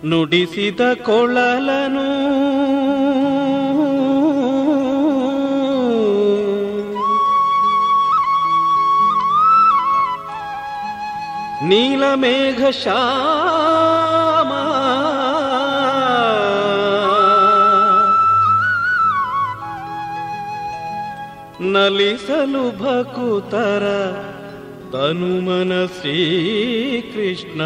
ನುಡಿಸಿದ ಕೊಳಲನು ನೀಲಮೇಘ ಶ್ಯಾಮ ನಲಿಸಲು ಭಕುತರ ತನುಮನ ಶ್ರೀಕೃಷ್ಣ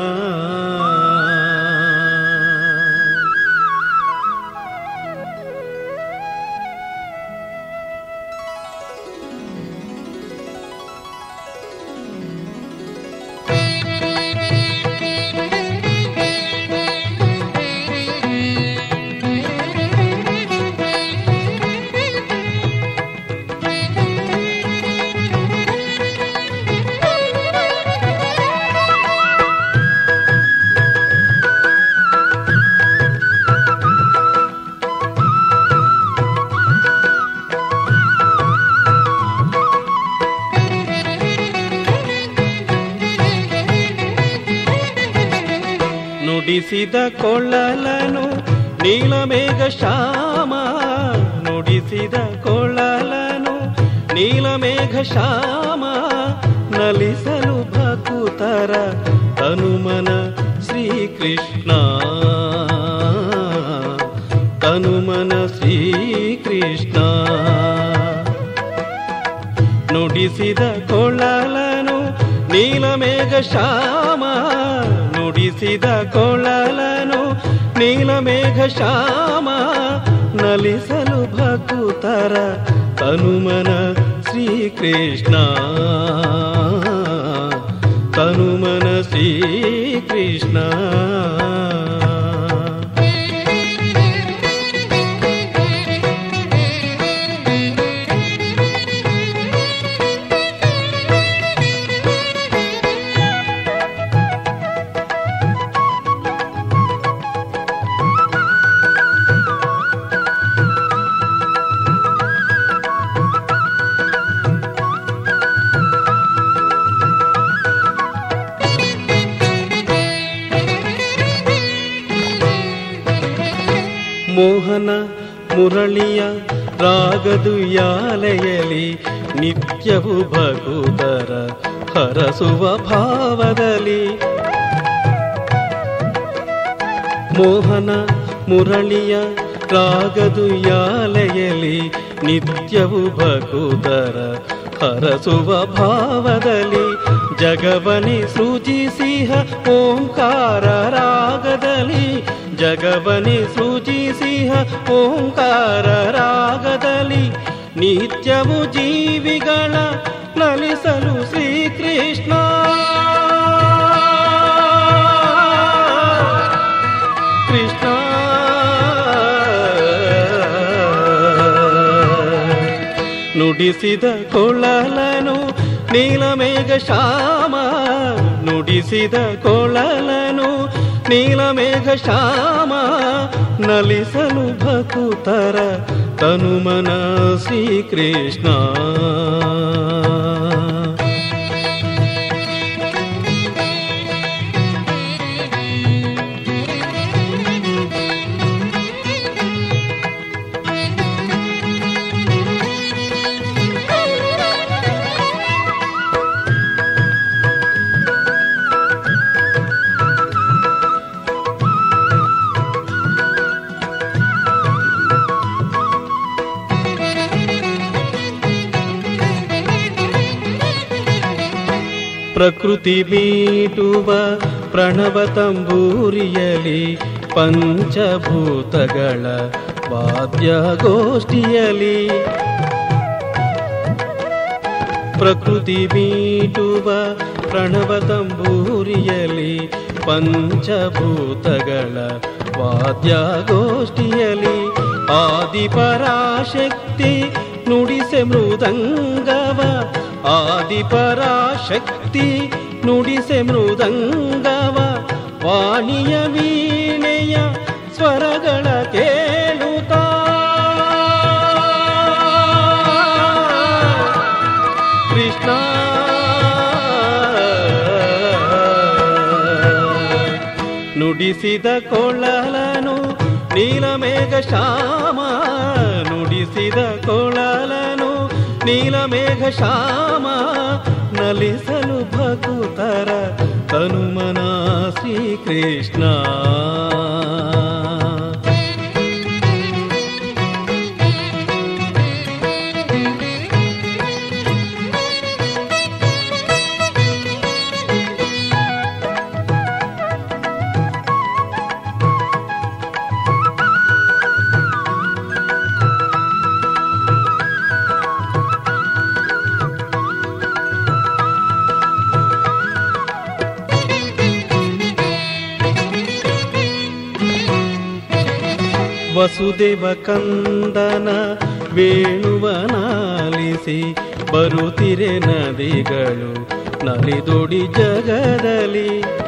ನುಡಿಸಿದ ಕೊಳ್ಳಲನು ನೀಲಮೇಘ ಶ್ಯಾಮ ನುಡಿಸಿದ ಕೊಳ್ಳಲನು ನೀಲಮೇಘ ಶ್ಯಾಮ ನಲಿಸಲು ಭಕುತರ ತನುಮನ ಶ್ರೀಕೃಷ್ಣ ತನುಮನ ಶ್ರೀಕೃಷ್ಣ ನುಡಿಸಿದ ಕೊಳ್ಳಲನು ನೀಲಮೇಘ ಶ್ಯಾಮ ನುಡಿಸಿದ ಕೊಳ್ಳಲನು ನೀಲಮೇಘ ಶ್ಯಾಮ ನಲಿಸಲು ಭಕುತರ ತನುಮನ ಶ್ರೀಕೃಷ್ಣ ತನುಮನ ಶ್ರೀಕೃಷ್ಣ ಮೋಹನ ಮುರಳಿಯ ರಾಗದು ಯಾಲೆಯಲಿ ನಿತ್ಯವು ಭಗುತರ ಹರಸುವ ಭಾವದಲ್ಲಿ ಮೋಹನ ಮುರಳಿಯ ರಾಗದು ಯಾಲೆಯಲಿ ನಿತ್ಯವು ಭಗುತರ ಹರಸುವ ಭಾವದಲ್ಲಿ ಜಗವನಿ ಸೃಜಿಸಿಹ ಓಂಕಾರ ರಾಗದಲ್ಲಿ ಜಗವನಿ ಸೃಜಿಸಿಹ ಓಂಕಾರ ರಾಗದಲ್ಲಿ ನಿತ್ಯವು ಜೀವಿಗಳ ನಲಿಸಲು ಶ್ರೀಕೃಷ್ಣ ಕೃಷ್ಣ ನುಡಿಸಿದ ಕೊಳಲನು ನೀಲಮೇಘ ಶ್ಯಾಮ ನುಡಿಸಿದ ಕೊಳಲನು ನೀಲಮೇಘ ಶ್ಯಾಮ ನಲಿಸಲು ಭಕುತರ ತನುಮನ ಶ್ರೀಕೃಷ್ಣ ಪ್ರಕೃತಿ ಮೀಟುವ ಪ್ರಣವ ತಂಬೂರಿಯಲಿ ಪಂಚಭೂತಗಳ ವಾದ್ಯಗೋಷ್ಠಿಯಲಿ ಪ್ರಕೃತಿ ಮೀಟುವ ಪ್ರಣವ ತಂಬೂರಿಯಲಿ ಪಂಚಭೂತಗಳ ವಾದ್ಯಗೋಷ್ಠಿಯಲಿ ಆದಿಪರಾಶಕ್ತಿ ನುಡಿಸೆ ಮೃದಂಗವ ಆದಿಪರಾಶಕ್ತಿ ನುಡಿಸೆ ಮೃದಂಗವ ವಾಣಿಯ ವೀಣೆಯ ಸ್ವರಗಳ ಕೇಳುತ್ತಾ ಕೃಷ್ಣ ನುಡಿಸಿದ ಕೊಳಲನು ನೀಲಮೇಘ ಶ್ಯಾಮ ನುಡಿಸಿದ ಕೊಳಲನು ನೀಲಮೇಘ ಶ್ಯಾಮ ನಲಿಸಲು ಭಕುತರ ತನುಮನ ಶ್ರೀಕೃಷ್ಣ ವಸುದೇವ ಕಂದನ ವೇಣುವನಾಲಿಸಿ ಬರುತ್ತಿರೆ ನದಿಗಳು ನಲಿದೊಡಿ ಜಗದಲ್ಲಿ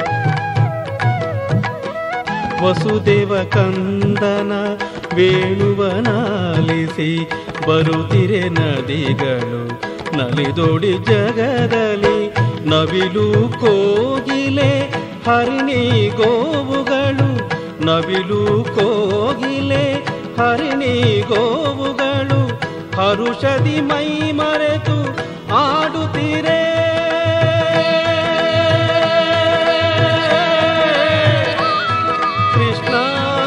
ವಸುದೇವ ಕಂದನ ವೇಣುವನಾಲಿಸಿ ಬರುತ್ತಿರೆ ನದಿಗಳು ನಲಿದೊಡಿ ಜಗದಲ್ಲಿ ನವಿಲು ಕೋಗಿಲೆ ಹರಿಣಿ ಗೋವುಗಳು ನವಿಲು ಕೋಗಿಲೆ ಹರಿಣಿ ಗೋವುಗಳು ಹರುಷದಿ ಮೈ ಮರೆತು ಆಡುತ್ತೀರೇ ಕೃಷ್ಣ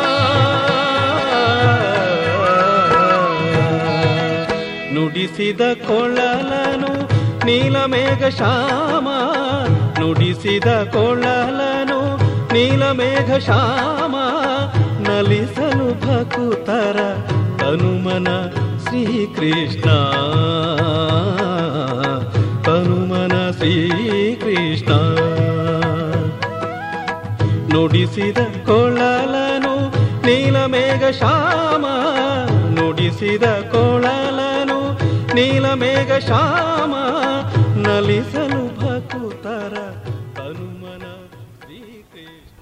ನುಡಿಸಿದ ಕೊಳಲನು ನೀಲಮೇಘ ಶ್ಯಾಮ ನುಡಿಸಿದ ಕೊಳಲನು ನೀಲಮೇಘ ಶ್ಯಾಮ ನಲಿಸಲು ಭಕುತರ ತನುಮನ ಶ್ರೀಕೃಷ್ಣ ತನುಮನ ಶ್ರೀಕೃಷ್ಣ ನುಡಿಸಿದ ಕೊಳಲನು ನೀಲಮೇಘ ಶ್ಯಾಮ ನುಡಿಸಿದ ಕೊಳಲನು ನೀಲಮೇಘ ಶ್ಯಾಮ ನಲಿಸಲು ಭಕುತರ ತನುಮನ ಶ್ರೀಕೃಷ್ಣ